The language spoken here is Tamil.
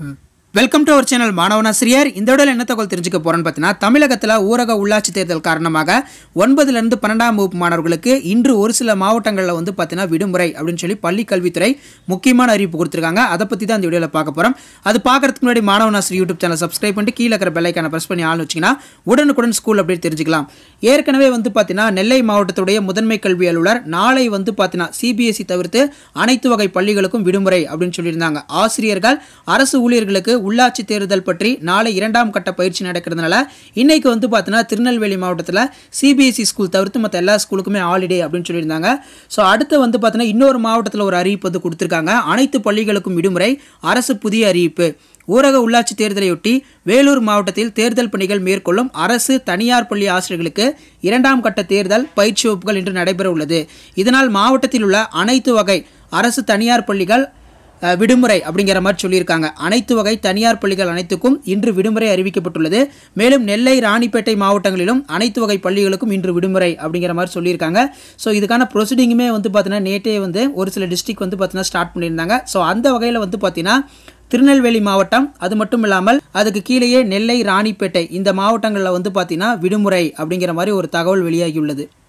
வெல்கம் டு அவர் சேனல் மாணவனாசிரியர் இந்த விடல என்ன தகவல் தெரிஞ்சுக்க போறோம்னு பார்த்தீங்கன்னா தமிழகத்தில் ஊரக உள்ளாட்சி தேர்தல் காரணமாக ஒன்பதுலேருந்து பன்னெண்டாம் வகுப்பு மாணவர்களுக்கு இன்று ஒரு சில மாவட்டங்களில் வந்து பார்த்தீங்கன்னா விடுமுறை அப்படின்னு சொல்லி பள்ளி கல்வித்துறை முக்கியமான அறிவிப்பு கொடுத்துருக்காங்க அதை பற்றி தான் இந்த வீடியோவில் பார்க்க போகிறோம் அது பார்க்கறதுக்கு முன்னாடி மாணவனாசிரியர் யூடியூப் சேனல் சப்ஸ்கிரைப் பண்ணிட்டு கீழே இருக்கிற பெல்லைக்கான ப்ரெஸ் பண்ணி ஆள் வச்சிங்கன்னா உடனுக்குடன் ஸ்கூல் அப்படி தெரிஞ்சுக்கலாம் ஏற்கனவே வந்து பார்த்தீங்கன்னா நெல்லை மாவட்டத்துடைய முதன்மை கல்வி அலுவலர் நாளை வந்து பார்த்தீங்கன்னா சிபிஎஸ்சி தவிர்த்து அனைத்து வகை பள்ளிகளுக்கும் விடுமுறை அப்படின்னு சொல்லியிருந்தாங்க ஆசிரியர்கள் அரசு ஊழியர்களுக்கு உள்ளாட்சி தேர்தல் பற்றி நாளை இரண்டாம் கட்ட பயிற்சி நடக்கிறதுனால இன்னைக்கு வந்து பார்த்தீங்கன்னா திருநெல்வேலி மாவட்டத்தில் சிபிஎஸ்சி ஸ்கூல் தவிர்த்து மற்ற எல்லா ஸ்கூலுக்குமே ஹாலிடே அப்படின்னு சொல்லியிருந்தாங்க ஸோ அடுத்து வந்து பார்த்தீங்கன்னா இன்னொரு மாவட்டத்தில் ஒரு அறிவிப்பு வந்து கொடுத்துருக்காங்க அனைத்து பள்ளிகளுக்கும் விடுமுறை அரசு புதிய அறிவிப்பு ஊரக உள்ளாட்சி தேர்தலையொட்டி வேலூர் மாவட்டத்தில் தேர்தல் பணிகள் மேற்கொள்ளும் அரசு தனியார் பள்ளி ஆசிரியர்களுக்கு இரண்டாம் கட்ட தேர்தல் பயிற்சி வகுப்புகள் இன்று நடைபெற உள்ளது இதனால் மாவட்டத்தில் உள்ள அனைத்து வகை அரசு தனியார் பள்ளிகள் அஹ், விடுமுறை அப்படிங்கிற மாதிரி சொல்லியிருக்காங்க அனைத்து வகை தனியார் பள்ளிகள் அனைத்துக்கும் இன்று விடுமுறை அறிவிக்கப்பட்டுள்ளது மேலும் நெல்லை ராணிப்பேட்டை மாவட்டங்களிலும் அனைத்து வகை பள்ளிகளுக்கும் இன்று விடுமுறை அப்படிங்கிற மாதிரி சொல்லியிருக்காங்க ஸோ இதுக்கான ப்ரொசீடிங்குமே வந்து பார்த்தீங்கன்னா நேற்றே வந்து ஒரு சில டிஸ்ட்ரிக்ட் வந்து பார்த்தீங்கன்னா ஸ்டார்ட் பண்ணியிருந்தாங்க ஸோ அந்த வகையில் வந்து பார்த்தீங்கன்னா திருநெல்வேலி மாவட்டம் அது மட்டும் இல்லாமல் அதுக்கு கீழேயே நெல்லை ராணிப்பேட்டை இந்த மாவட்டங்களில் வந்து பார்த்தீங்கன்னா விடுமுறை அப்படிங்கிற மாதிரி ஒரு தகவல் வெளியாகியுள்ளது